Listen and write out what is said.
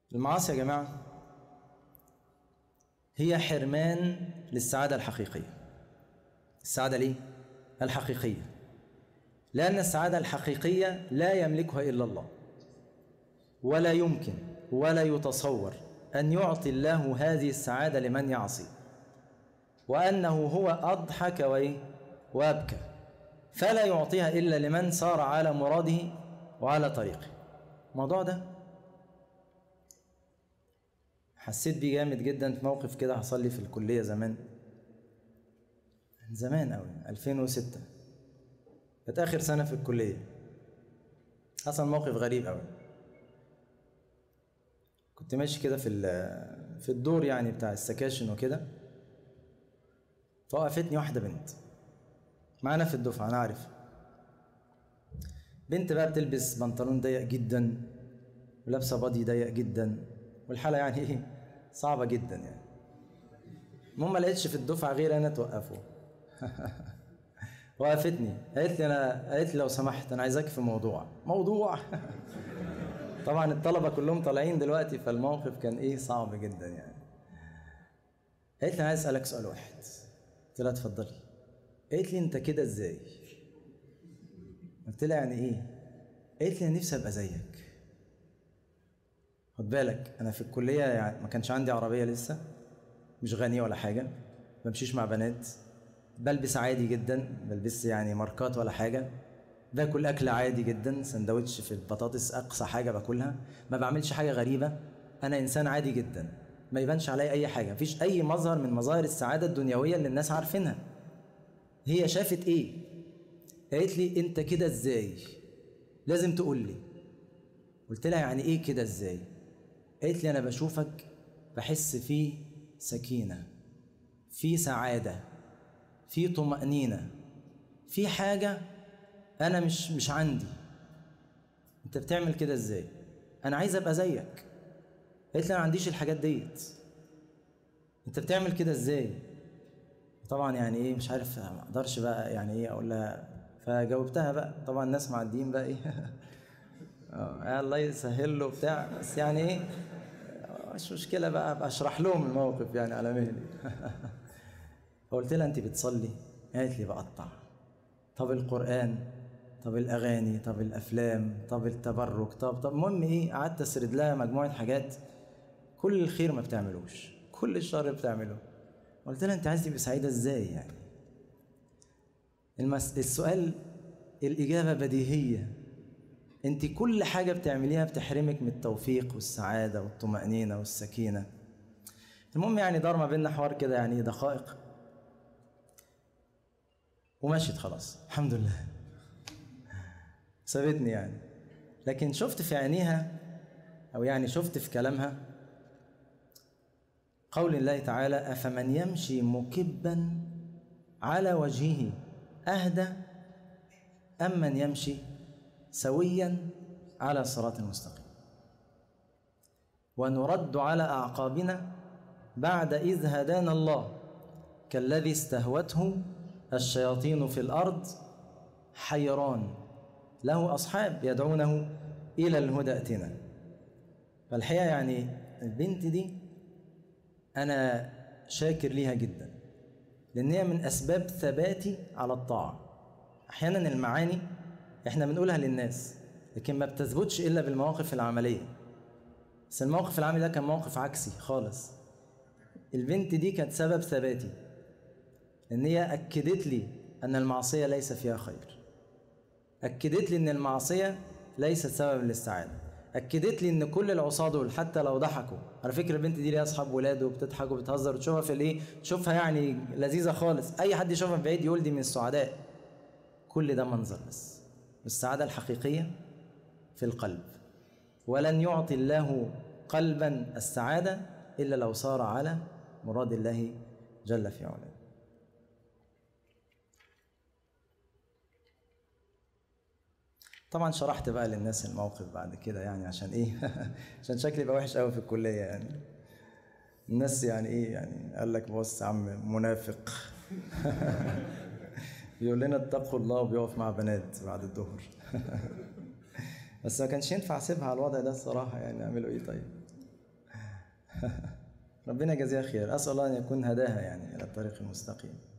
المعاصي يا جماعة هي حرمان للسعادة الحقيقية السعادة ليه؟ الحقيقية لأن السعادة الحقيقية لا يملكها إلا الله ولا يمكن ولا يتصور أن يعطي الله هذه السعادة لمن يعصي وأنه هو أضحك وإيه؟ وأبكى فلا يعطيها إلا لمن سار على مراده وعلى طريقه الموضوع ده حسيت بيه جامد جدا في موقف كده حصل لي في الكلية زمان من زمان قوي 2006 كانت آخر سنة في الكلية حصل موقف غريب قوي كنت ماشي كده في في الدور يعني بتاع السكاشن وكده فوقفتني واحدة بنت معانا في الدفعة أنا عارف بنت بقى بتلبس بنطلون ضيق جدا ولابسة بادي ضيق جدا والحالة يعني ايه صعبة جدا يعني المهم ما لقيتش في الدفعة غير أنا توقفه وقفتني قالت لي أنا قالت لي لو سمحت أنا عايزاك في موضوع موضوع طبعا الطلبة كلهم طالعين دلوقتي فالموقف كان ايه صعب جدا يعني قالت لي أنا عايز أسألك سؤال واحد قلت لها اتفضلي قالت لي أنت كده إزاي؟ قلت لها يعني إيه؟ قالت لي أنا نفسي أبقى زيك خد بالك انا في الكليه يعني ما كانش عندي عربيه لسه مش غني ولا حاجه بمشيش مع بنات بلبس عادي جدا بلبس يعني ماركات ولا حاجه باكل اكل عادي جدا سندوتش في البطاطس اقصى حاجه باكلها ما بعملش حاجه غريبه انا انسان عادي جدا ما يبانش عليا اي حاجه مفيش اي مظهر من مظاهر السعاده الدنيويه اللي الناس عارفينها هي شافت ايه قالت لي انت كده ازاي لازم تقول لي قلت لها يعني ايه كده ازاي قالت لي انا بشوفك بحس فيه سكينه في سعاده في طمانينه في حاجه انا مش مش عندي انت بتعمل كده ازاي انا عايز ابقى زيك قالت لي انا ما عنديش الحاجات ديت انت بتعمل كده ازاي طبعا يعني ايه مش عارف ما اقدرش بقى يعني ايه اقول لها فجاوبتها بقى طبعا الناس معديين بقى ايه اه الله يسهل له بتاع بس يعني ايه مش مشكله بقى ابقى اشرح لهم الموقف يعني على مهلي فقلت لها انت بتصلي قالت لي بقطع طب القران طب الاغاني طب الافلام طب التبرك طب طب المهم ايه قعدت اسرد لها مجموعه حاجات كل الخير ما بتعملوش كل الشر بتعمله قلت لها انت عايز تبقي سعيده ازاي يعني المس... السؤال الاجابه بديهيه انت كل حاجه بتعمليها بتحرمك من التوفيق والسعاده والطمانينه والسكينه المهم يعني دار ما بيننا حوار كده يعني دقائق ومشيت خلاص الحمد لله سابتني يعني لكن شفت في عينيها او يعني شفت في كلامها قول الله تعالى افمن يمشي مكبا على وجهه اهدى ام من يمشي سويا على صراط مستقيم ونرد على اعقابنا بعد اذ هدانا الله كالذي استهوته الشياطين في الارض حيران له اصحاب يدعونه الى الهدى ائتنا فالحقيقه يعني البنت دي انا شاكر ليها جدا لان هي من اسباب ثباتي على الطاعه احيانا المعاني احنا بنقولها للناس لكن ما بتثبتش الا بالمواقف العمليه بس الموقف العملي ده كان موقف عكسي خالص البنت دي كانت سبب ثباتي ان هي اكدت لي ان المعصيه ليس فيها خير اكدت لي ان المعصيه ليست سبب للسعاده اكدت لي ان كل العصاه دول حتى لو ضحكوا على فكره البنت دي ليها اصحاب ولاد وبتضحك وبتهزر وتشوفها في الايه تشوفها يعني لذيذه خالص اي حد يشوفها من بعيد يقول دي من السعداء كل ده منظر بس السعاده الحقيقيه في القلب ولن يعطي الله قلبا السعاده الا لو صار على مراد الله جل في علاه طبعا شرحت بقى للناس الموقف بعد كده يعني عشان ايه عشان شكلي يبقى وحش قوي في الكليه يعني الناس يعني ايه يعني قال لك بص يا عم منافق بيقول لنا اتقوا الله وبيقف مع بنات بعد الظهر بس ما كانش ينفع اسيبها على الوضع ده الصراحه يعني اعملوا ايه طيب ربنا يجزيها خير أسأل الله أن يكون هداها يعني إلى الطريق المستقيم